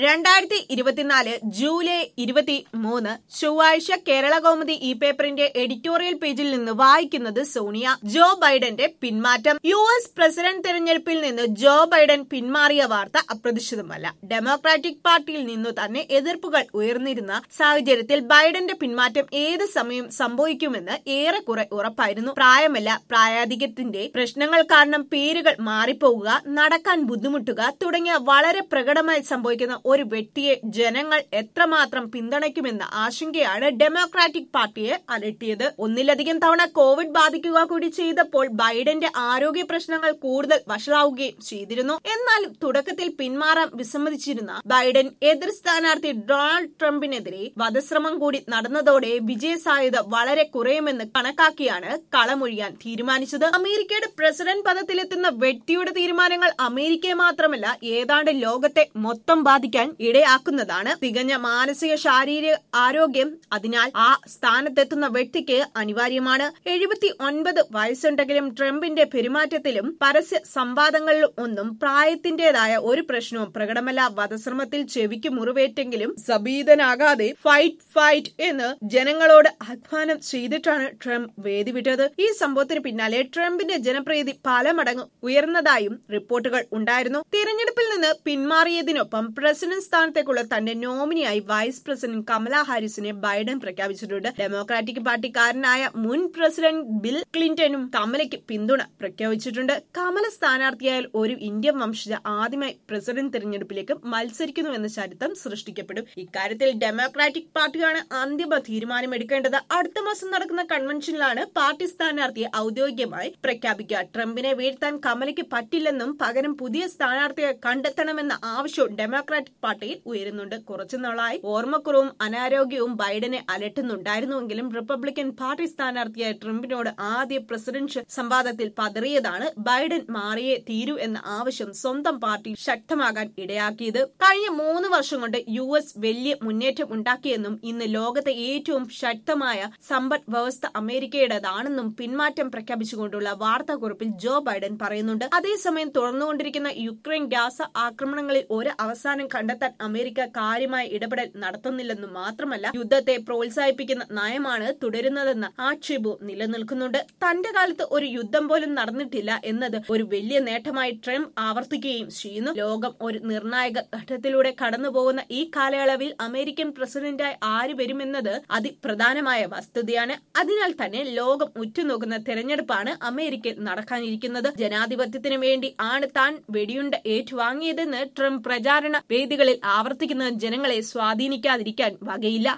രണ്ടായിരത്തി ഇരുപത്തിനാല് ജൂലൈ ഇരുപത്തി മൂന്ന് ചൊവ്വാഴ്ച കേരള കൗമുദി ഈ പേപ്പറിന്റെ എഡിറ്റോറിയൽ പേജിൽ നിന്ന് വായിക്കുന്നത് സോണിയ ജോ ബൈഡന്റെ പിന്മാറ്റം യു എസ് പ്രസിഡന്റ് തെരഞ്ഞെടുപ്പിൽ നിന്ന് ജോ ബൈഡൻ പിന്മാറിയ വാർത്ത അപ്രതീക്ഷിതമല്ല ഡെമോക്രാറ്റിക് പാർട്ടിയിൽ നിന്നു തന്നെ എതിർപ്പുകൾ ഉയർന്നിരുന്ന സാഹചര്യത്തിൽ ബൈഡന്റെ പിന്മാറ്റം ഏത് സമയം സംഭവിക്കുമെന്ന് ഏറെക്കുറെ ഉറപ്പായിരുന്നു പ്രായമല്ല പ്രായാധിക്യത്തിന്റെ പ്രശ്നങ്ങൾ കാരണം പേരുകൾ മാറിപ്പോവുക നടക്കാൻ ബുദ്ധിമുട്ടുക തുടങ്ങിയ വളരെ പ്രകടമായി സംഭവിക്കുന്ന ഒരു വ്യക്തിയെ ജനങ്ങൾ എത്രമാത്രം പിന്തുണയ്ക്കുമെന്ന ആശങ്കയാണ് ഡെമോക്രാറ്റിക് പാർട്ടിയെ അലട്ടിയത് ഒന്നിലധികം തവണ കോവിഡ് ബാധിക്കുക കൂടി ചെയ്തപ്പോൾ ബൈഡന്റെ ആരോഗ്യ പ്രശ്നങ്ങൾ കൂടുതൽ വഷളാവുകയും ചെയ്തിരുന്നു എന്നാൽ തുടക്കത്തിൽ പിന്മാറാൻ വിസമ്മതിച്ചിരുന്ന ബൈഡൻ എതിർ സ്ഥാനാർത്ഥി ഡൊണാൾഡ് ട്രംപിനെതിരെ വധശ്രമം കൂടി നടന്നതോടെ വിജയ സാധ്യത വളരെ കുറയുമെന്ന് കണക്കാക്കിയാണ് കളമൊഴിയാൻ തീരുമാനിച്ചത് അമേരിക്കയുടെ പ്രസിഡന്റ് പദത്തിലെത്തുന്ന വ്യക്തിയുടെ തീരുമാനങ്ങൾ അമേരിക്കയെ മാത്രമല്ല ഏതാണ്ട് ലോകത്തെ മൊത്തം ബാധിക്കാൻ ഇടയാക്കുന്നതാണ് തികഞ്ഞ മാനസിക ശാരീരിക ആരോഗ്യം അതിനാൽ ആ സ്ഥാനത്തെത്തുന്ന വ്യക്തിക്ക് അനിവാര്യമാണ് എഴുപത്തി ഒൻപത് വയസ്സുണ്ടെങ്കിലും ട്രംപിന്റെ പെരുമാറ്റത്തിലും പരസ്യ സംവാദങ്ങളിലും ഒന്നും പ്രായത്തിന്റേതായ ഒരു പ്രശ്നവും പ്രകടമല്ല വധശ്രമത്തിൽ ചെവിക്ക് മുറിവേറ്റെങ്കിലും സബീതനാകാതെ ഫൈറ്റ് ഫൈറ്റ് എന്ന് ജനങ്ങളോട് ആഹ്വാനം ചെയ്തിട്ടാണ് ട്രംപ് വേദി വിട്ടത് ഈ സംഭവത്തിന് പിന്നാലെ ട്രംപിന്റെ ജനപ്രീതി പല മടങ്ങ് ഉയർന്നതായും റിപ്പോർട്ടുകൾ ഉണ്ടായിരുന്നു തിരഞ്ഞെടുപ്പിൽ നിന്ന് പിന്മാറിയതിനൊപ്പം പ്രസിഡന്റ് സ്ഥാനത്തേക്കുള്ള തന്റെ നോമിനിയായി വൈസ് പ്രസിഡന്റ് കമല ഹാരിസിനെ ബൈഡൻ പ്രഖ്യാപിച്ചിട്ടുണ്ട് ഡെമോക്രാറ്റിക് പാർട്ടിക്കാരനായ മുൻ പ്രസിഡന്റ് ബിൽ ക്ലിന്റണും കമലയ്ക്ക് പിന്തുണ പ്രഖ്യാപിച്ചിട്ടുണ്ട് കമല സ്ഥാനാർത്ഥിയായാൽ ഒരു ഇന്ത്യൻ വംശജ ആദ്യമായി പ്രസിഡന്റ് തിരഞ്ഞെടുപ്പിലേക്ക് മത്സരിക്കുന്നുവെന്ന ചരിത്രം സൃഷ്ടിക്കപ്പെടും ഇക്കാര്യത്തിൽ ഡെമോക്രാറ്റിക് പാർട്ടിയാണ് അന്തിമ തീരുമാനമെടുക്കേണ്ടത് അടുത്ത മാസം നടക്കുന്ന കൺവെൻഷനിലാണ് പാർട്ടി സ്ഥാനാർത്ഥിയെ ഔദ്യോഗികമായി പ്രഖ്യാപിക്കുക ട്രംപിനെ വീഴ്ത്താൻ കമലയ്ക്ക് പറ്റില്ലെന്നും പകരം പുതിയ സ്ഥാനാർത്ഥിയെ കണ്ടെത്തണമെന്ന ആവശ്യവും ഡെമോക്രാറ്റിക് പാർട്ടിയിൽ ഉയരുന്നുണ്ട് കുറച്ചു നാളായി ഓർമ്മക്കുറവും അനാരോഗ്യവും ബൈഡനെ അലട്ടുന്നുണ്ടായിരുന്നുവെങ്കിലും റിപ്പബ്ലിക്കൻ പാർട്ടി സ്ഥാനാർത്ഥിയായ ട്രംപിനോട് ആദ്യ പ്രസിഡൻഷ്യൽ സംവാദത്തിൽ പതറിയതാണ് ബൈഡൻ മാറിയേ തീരൂ എന്ന ആവശ്യം സ്വന്തം പാർട്ടി ശക്തമാകാൻ ഇടയാക്കിയത് കഴിഞ്ഞ മൂന്ന് വർഷം കൊണ്ട് യു എസ് വലിയ മുന്നേറ്റം ഉണ്ടാക്കിയെന്നും ഇന്ന് ലോകത്തെ ഏറ്റവും ശക്തമായ സമ്പദ് വ്യവസ്ഥ അമേരിക്കയുടേതാണെന്നും പിന്മാറ്റം പ്രഖ്യാപിച്ചുകൊണ്ടുള്ള വാർത്താക്കുറിപ്പിൽ ജോ ബൈഡൻ പറയുന്നുണ്ട് അതേസമയം തുടർന്നുകൊണ്ടിരിക്കുന്ന യുക്രൈൻ ഗ്യാസ ആക്രമണങ്ങളിൽ ഒരു അവസാനം കണ്ടെത്താൻ അമേരിക്ക കാര്യമായ ഇടപെടൽ നടത്തുന്നില്ലെന്നും മാത്രമല്ല യുദ്ധത്തെ പ്രോത്സാഹിപ്പിക്കുന്ന നയമാണ് തുടരുന്നതെന്ന ആക്ഷേപവും നിലനിൽക്കുന്നുണ്ട് തന്റെ കാലത്ത് ഒരു യുദ്ധം പോലും നടന്നിട്ടില്ല എന്നത് ഒരു വലിയ നേട്ടമായി ട്രംപ് ആവർത്തിക്കുകയും ചെയ്യുന്നു ലോകം ഒരു നിർണായക ഘട്ടത്തിലൂടെ കടന്നുപോകുന്ന ഈ കാലയളവിൽ അമേരിക്കൻ പ്രസിഡന്റായി ആര് വരുമെന്നത് അതിപ്രധാനമായ വസ്തുതയാണ് അതിനാൽ തന്നെ ലോകം ഉറ്റുനോക്കുന്ന തെരഞ്ഞെടുപ്പാണ് അമേരിക്കയിൽ നടക്കാനിരിക്കുന്നത് ജനാധിപത്യത്തിനു വേണ്ടി ആണ് താൻ വെടിയുണ്ട ഏറ്റുവാങ്ങിയതെന്ന് ട്രംപ് പ്രചാരണ വേദികളിൽ ആവർത്തിക്കുന്നത് ജനങ്ങളെ സ്വാധീനിക്കാതിരിക്കാൻ വകയില്ല